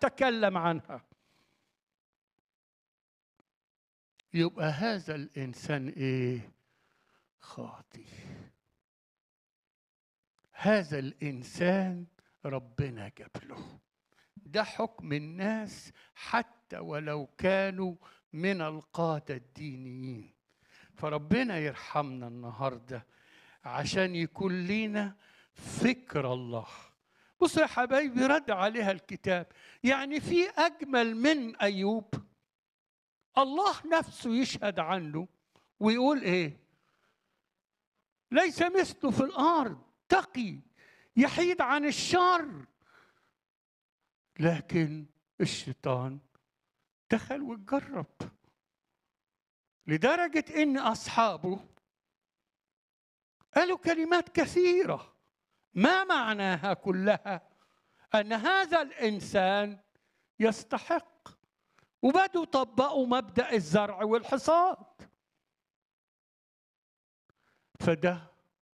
يتكلم عنها يبقى هذا الانسان ايه خاطي هذا الانسان ربنا جاب له ده حكم الناس حتى ولو كانوا من القاده الدينيين فربنا يرحمنا النهارده عشان يكون لينا فكر الله بصوا يا حبايبي رد عليها الكتاب يعني في اجمل من ايوب الله نفسه يشهد عنه ويقول ايه ليس مثله في الارض تقي يحيد عن الشر لكن الشيطان دخل واتجرب لدرجه ان اصحابه قالوا كلمات كثيره ما معناها كلها ان هذا الانسان يستحق وبدوا يطبقوا مبدا الزرع والحصاد فده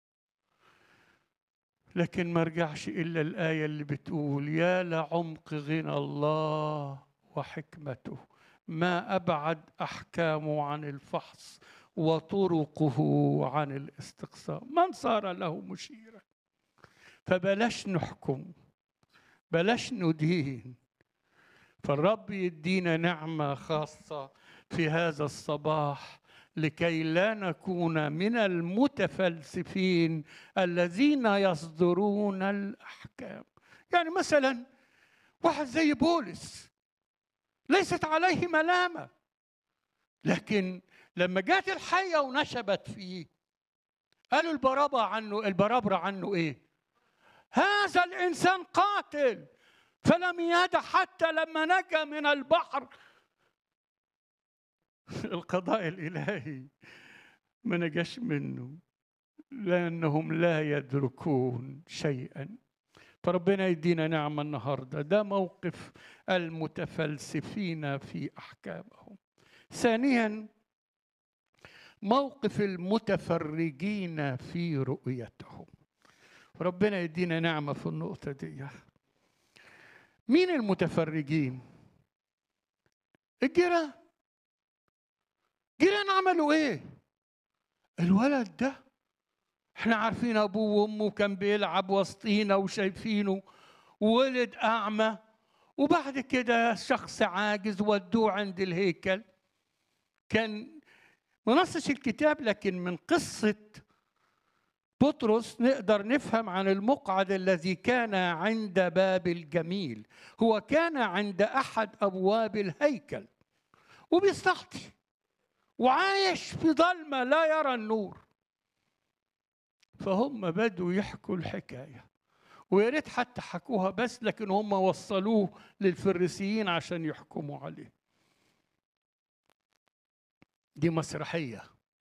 لكن ما رجعش الا الايه اللي بتقول يا لعمق غنى الله وحكمته ما ابعد احكامه عن الفحص وطرقه عن الاستقصاء من صار له مشيرا فبلاش نحكم بلاش ندين فالرب يدينا نعمه خاصه في هذا الصباح لكي لا نكون من المتفلسفين الذين يصدرون الاحكام يعني مثلا واحد زي بولس ليست عليه ملامه لكن لما جات الحيه ونشبت فيه قالوا البرابة عنه البرابرة عنه ايه هذا الانسان قاتل فلم يدع حتى لما نجا من البحر القضاء الالهي ما نجاش منه لانهم لا يدركون شيئا فربنا يدينا نعمه النهارده ده موقف المتفلسفين في احكامهم ثانيا موقف المتفرجين في رؤيتهم ربنا يدينا نعمه في النقطه دي مين المتفرجين الجيران جيران عملوا ايه الولد ده احنا عارفين ابوه وامه كان بيلعب وسطينا وشايفينه وولد اعمى وبعد كده شخص عاجز ودوه عند الهيكل كان ما نصش الكتاب لكن من قصه بطرس نقدر نفهم عن المقعد الذي كان عند باب الجميل هو كان عند احد ابواب الهيكل وبيستخطي وعايش في ظلمه لا يرى النور فهم بدوا يحكوا الحكايه ويا ريت حتى حكوها بس لكن هم وصلوه للفريسيين عشان يحكموا عليه دي مسرحيه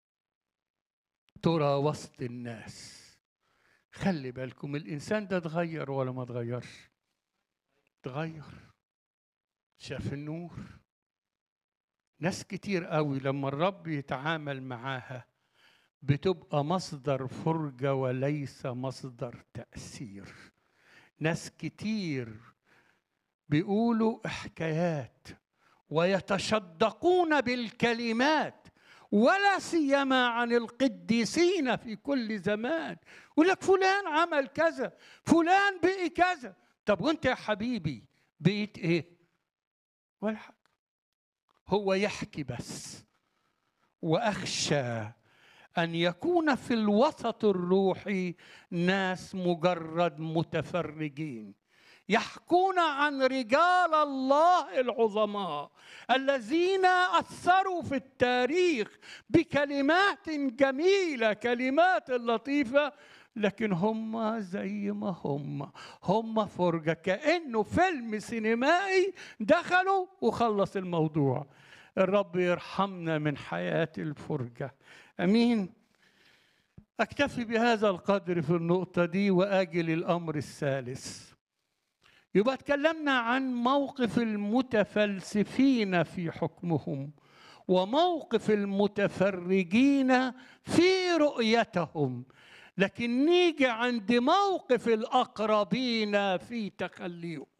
ترى وسط الناس خلي بالكم الانسان ده اتغير ولا ما اتغيرش اتغير شاف النور ناس كتير قوي لما الرب يتعامل معاها بتبقى مصدر فرجة وليس مصدر تأثير ناس كتير بيقولوا حكايات ويتشدقون بالكلمات ولا سيما عن القديسين في كل زمان يقول لك فلان عمل كذا فلان بقي كذا طب وانت يا حبيبي بقيت ايه ولا حاجه هو يحكي بس واخشى ان يكون في الوسط الروحي ناس مجرد متفرجين يحكون عن رجال الله العظماء الذين اثروا في التاريخ بكلمات جميله كلمات لطيفه لكن هم زي ما هم هم فرجه كانه فيلم سينمائي دخلوا وخلص الموضوع الرب يرحمنا من حياه الفرجه امين اكتفي بهذا القدر في النقطه دي واجل الامر الثالث يبقى اتكلمنا عن موقف المتفلسفين في حكمهم وموقف المتفرجين في رؤيتهم لكن نيجي عند موقف الاقربين في تخليهم